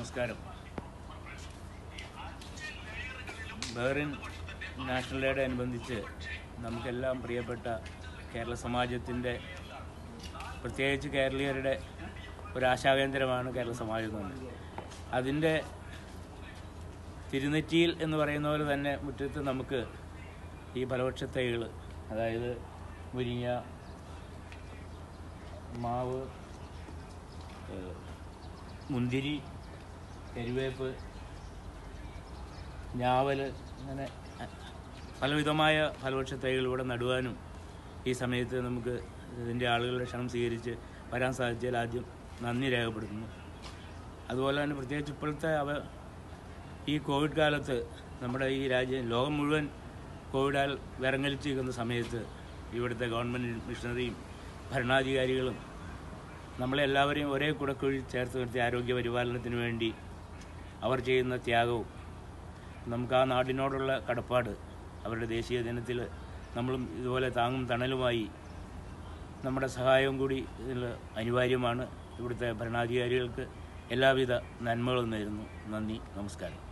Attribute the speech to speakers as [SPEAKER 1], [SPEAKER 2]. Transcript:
[SPEAKER 1] നമസ്കാരം Bahrain national ഡേയോട് അനുബന്ധിച്ച് നമുക്കെല്ലാം പ്രിയപ്പെട്ട കേരള സമാജത്തിൻ്റെ പ്രത്യേകിച്ച് കേരളീയരുടെ ഒരു ആശാകേന്ദ്രമാണ് കേരള സമാജം എന്ന് പറയുന്നത് അതിൻ്റെ തിരുനെറ്റിയിൽ എന്ന് പറയുന്ന പോലെ തന്നെ മുറ്റത്ത് നമുക്ക് ഈ ഫലവൃക്ഷ തൈകൾ അതായത് മുരിങ്ങ മാവ് ഏഹ്, മുന്തിരി കരിവേപ്പ് ഞാവൽ അങ്ങനെ പലവിധമായ ഫലവൃക്ഷ തൈകൾ ഇവിടെ നടുവാനും ഈ സമയത്ത് നമുക്ക് ഇതിൻ്റെ ആളുകളുടെ ക്ഷണം സ്വീകരിച്ച് വരാൻ സാധിച്ചതിൽ ആദ്യം നന്ദി രേഖപ്പെടുത്തുന്നു അതുപോലെ തന്നെ പ്രത്യേകിച്ച് ഇപ്പോഴത്തെ അവ ഈ കോവിഡ് കാലത്ത് നമ്മുടെ ഈ രാജ്യം ലോകം മുഴുവൻ കോവിഡാൽ വിറങ്ങലിച്ചിരിക്കുന്ന സമയത്ത് ഇവിടുത്തെ ഗവൺമെൻറ് മിഷണറിയും ഭരണാധികാരികളും നമ്മളെല്ലാവരെയും ഒരേ കുടക്കുഴി ചേർത്ത് നിർത്തി ആരോഗ്യ പരിപാലനത്തിന് വേണ്ടി അവർ ചെയ്യുന്ന ത്യാഗവും നമുക്ക് ആ നാടിനോടുള്ള കടപ്പാട് അവരുടെ ദേശീയ ദിനത്തിൽ നമ്മളും ഇതുപോലെ താങ്ങും തണലുമായി നമ്മുടെ സഹായവും കൂടി ഇതിൽ അനിവാര്യമാണ് ഇവിടുത്തെ ഭരണാധികാരികൾക്ക് എല്ലാവിധ നന്മകളും നേരുന്നു നന്ദി നമസ്കാരം